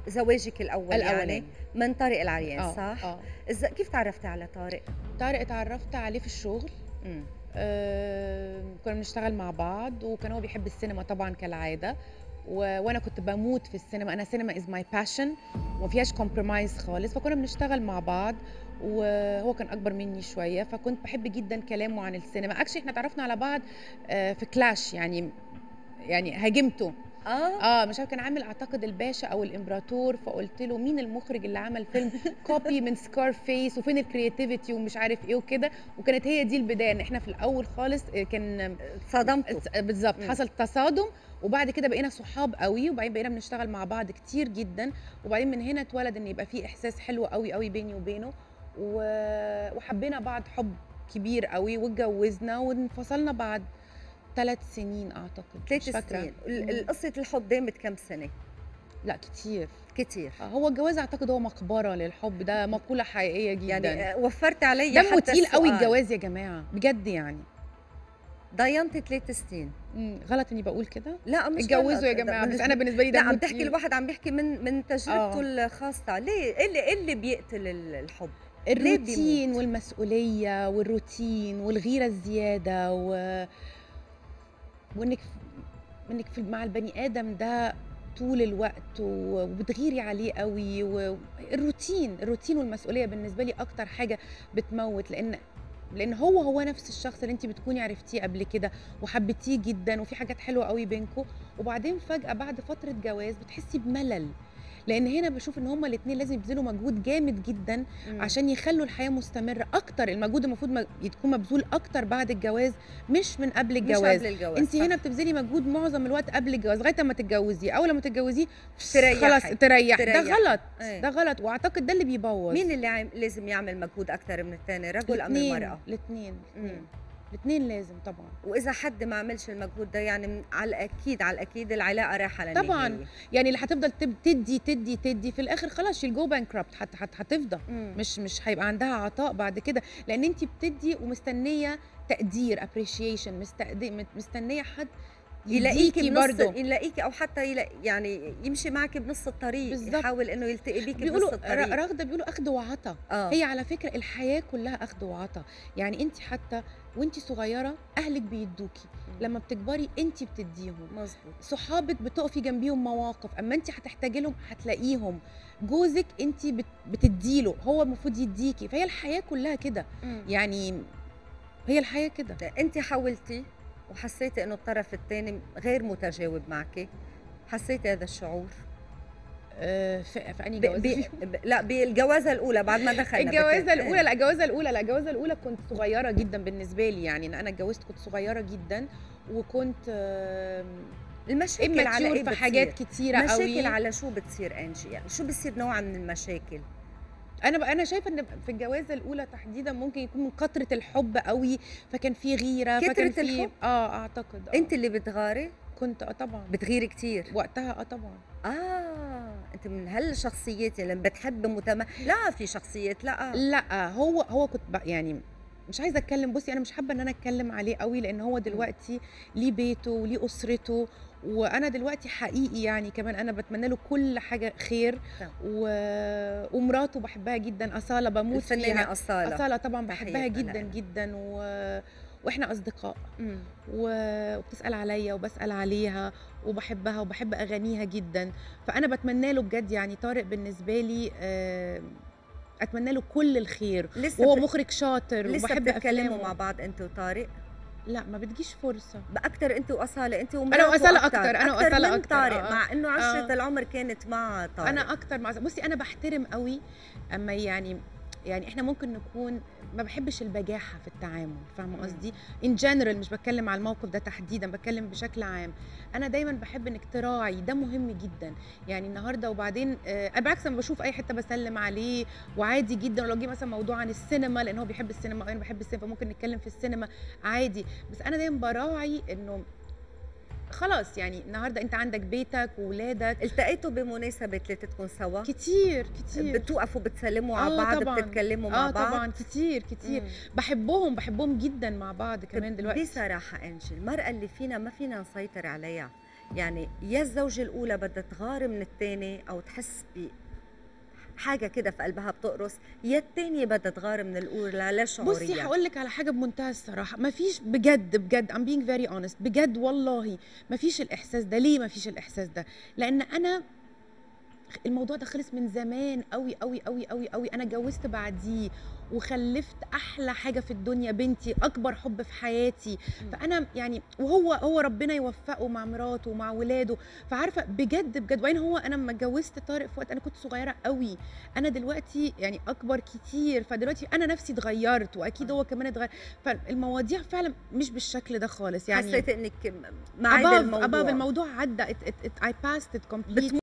زواجك الاول الأولاني. يعني من طارق العريان اه صح؟ اه إذا كيف تعرفتي على طارق؟ طارق اتعرفت عليه في الشغل مم. آه، كنا بنشتغل مع بعض وكان هو بيحب السينما طبعا كالعاده و... وانا كنت بموت في السينما انا سينما از ماي باشن وما فيهاش كومبرومايز خالص فكنا بنشتغل مع بعض وهو كان اكبر مني شويه فكنت بحب جدا كلامه عن السينما اكشلي احنا اتعرفنا على بعض آه، في كلاش يعني يعني هاجمته اه اه مش عارف كان عامل اعتقد الباشا او الامبراطور فقلت له مين المخرج اللي عمل فيلم كوبي من سكار فيس وفين الكرياتيفيتي ومش عارف ايه وكده وكانت هي دي البدايه ان احنا في الاول خالص آه، كان صدمته بالظبط مم. حصل تصادم وبعد كده بقينا صحاب قوي وبعدين بقينا بنشتغل مع بعض كتير جدا وبعدين من هنا اتولد ان يبقى في احساس حلو قوي قوي بيني وبينه و... وحبينا بعض حب كبير قوي واتجوزنا وانفصلنا بعد ثلاث سنين اعتقد مش ثلاث فاكرة. سنين ال- مم. ال- قصة الحب دامت كم سنة؟ لا كتير كتير آه، هو الجواز اعتقد هو مقبره للحب ده مقوله حقيقيه جدا يعني يعني آه، وفرت علي دمه حتى تقيل قوي السؤال. الجواز يا جماعه بجد يعني ضينتي ثلاث سنين مم، غلط اني بقول كده لا مش اتجوزوا غلط. يا جماعه ده- بس انا بالنسبه لي لا دمه عم تحكي تقيل. الواحد عم بيحكي من من تجربته آه. الخاصة ليه إيه اللي إيه اللي بيقتل ال- الحب؟ الروتين بيموت؟ والمسؤوليه والروتين والغيره الزياده و... وانك انك في مع البني ادم ده طول الوقت و- وبتغيري عليه قوي والروتين الروتين والمسؤوليه بالنسبه لي اكتر حاجه بتموت لان لان هو هو نفس الشخص اللي انت بتكوني عرفتيه قبل كده وحبيتيه جدا وفي حاجات حلوه قوي بينكم وبعدين فجاه بعد فتره جواز بتحسي بملل لان هنا بشوف ان هما الاثنين لازم يبذلوا مجهود جامد جدا مم. عشان يخلوا الحياه مستمره اكتر المجهود المفروض م- يكون مبذول اكتر بعد الجواز مش من قبل مش الجواز قبل الجواز انت صح. هنا بتبذلي مجهود معظم الوقت قبل الجواز لغايه اما تتجوزيه اول لما تتجوزيه تريحي. خلاص تريح ده تريحي. غلط ايه. ده غلط واعتقد ده اللي بيبوظ مين اللي عم لازم يعمل مجهود أكثر من الثاني رجل أم المرأة؟ الاثنين مم. الاثنين لازم طبعا وإذا حد ما عملش المجهود ده يعني من على الأكيد على الأكيد العلاقة رايحة للنهاية طبعاً. يعني اللي هتفضل تب- تدي تدي تدي في الاخر خلاص شيل جو بانكربت هتفضى مم. مش مش هيبقى عندها عطاء بعد كده لان انت بتدي ومستنيه تقدير ابريشيشن مستنيه حد يلاقيكي يديكي بنص برضه يلاقيكي او حتى يلاقي يعني يمشي معك بنص الطريق بالظبط. يحاول انه يلتقي بيكي بيقولوا بنص الطريق ر- رغده بيقولوا اخذ وعطا اه هي على فكره الحياه كلها اخذ وعطا يعني انت حتى وانت صغيره اهلك بيدوكي لما بتكبري انت بتديهم مظبوط صحابك بتقفي جنبيهم مواقف اما انت هتحتاجي لهم هتلاقيهم جوزك انت بت- بتديله هو المفروض يديكي فهي الحياه كلها كده يعني هي الحياه كده انت حاولتي وحسيتي انه الطرف الثاني غير متجاوب معك حسيتي هذا الشعور آه، في في انهي ب... جوازه ب... فيهم؟ ب... لا بالجوازه الاولى بعد ما دخلنا الجوازه بت- الاولى لا الجوازه الاولى لا الجوازه الاولى كنت صغيره جدا بالنسبه لي يعني ان انا اتجوزت كنت صغيره جدا وكنت آم، المشاكل على immature ايه في حاجات بتصير؟ كتيره قوي مشاكل على شو بتصير انجي يعني شو بصير نوعا من المشاكل انا بقى انا شايفه ان في الجوازه الاولى تحديدا ممكن يكون من كثره الحب قوي فكان في غيره كترة فكان في الحب؟ اه اعتقد آه. انت اللي بتغاري كنت اه طبعا بتغيري كتير وقتها اه طبعا اه انت من هالشخصيات اللي بتحب متم لا في شخصيات لا لا هو هو كنت بقى يعني مش عايزه اتكلم بصي انا مش حابه ان انا اتكلم عليه قوي لان هو دلوقتي ليه بيته وليه اسرته وانا دلوقتي حقيقي يعني كمان انا بتمنى له كل حاجه خير طبعا. و... ومراته بحبها جدا اصاله بموت فيها الفنانه اصاله اصاله طبعا بحبها تحياتنا جدا لها. جدا و... واحنا اصدقاء مم. و- وبتسال عليا وبسال عليها وبحبها وبحب اغانيها جدا فانا بتمنى له بجد يعني طارق بالنسبه لي آه، اتمنى له كل الخير لسه وهو بت- مخرج شاطر لسه وبحب بتتكلموا افلامه مع بعض انت وطارق لا ما بتجيش فرصه باكثر انت واصاله انت أنا وأصالة أكتر، أنا أكتر وأصالة من أكتر، طارق آه. مع انه عشره آه. العمر كانت مع طارق انا اكتر مع بصي انا بحترم قوي اما يعني يعني احنا ممكن نكون ما بحبش البجاحه في التعامل فاهمه مم. قصدي ان جنرال مش بتكلم على الموقف ده تحديدا بتكلم بشكل عام انا دايما بحب انك تراعي ده مهم جدا يعني النهارده وبعدين آه بالعكس انا بشوف اي حته بسلم عليه وعادي جدا ولو جه مثلا موضوع عن السينما لان هو بيحب السينما وانا بحب السينما فممكن نتكلم في السينما عادي بس انا دايما براعي انه خلاص يعني النهارده انت عندك بيتك واولادك التقيتوا بمناسبه ثلاثتكم سوا كتير كتير بتوقفوا بتسلموا على آه بعض طبعاً. بتتكلموا مع اه بعض طبعا كتير كتير مم. بحبهم بحبهم جدا مع بعض كمان طب دلوقتي بصراحه انجي المراه اللي فينا ما فينا نسيطر عليها يعني يا الزوجة الأولى بدها تغار من الثاني أو تحس ب حاجة كده في قلبها بتقرص يا الثانية بدها تغار من الأولى لا شعوريا بصي هقول لك على حاجه بمنتهى الصراحه ما فيش بجد بجد I'm being very honest بجد والله ما فيش الاحساس ده ليه ما فيش الاحساس ده لان انا الموضوع ده خلص من زمان قوي قوي قوي قوي قوي انا اتجوزت بعديه وخلفت احلى حاجه في الدنيا بنتي اكبر حب في حياتي مم. فانا يعني وهو هو ربنا يوفقه مع مراته ومع ولاده فعارفه بجد بجد وبعدين هو انا لما اتجوزت طارق في وقت انا كنت صغيره قوي انا دلوقتي يعني اكبر كتير فدلوقتي انا نفسي اتغيرت واكيد آه. هو كمان اتغير فالمواضيع فعلا مش بالشكل ده خالص يعني حسيت انك معي above بالموضوع above الموضوع عدى it, it, it, I passed it completely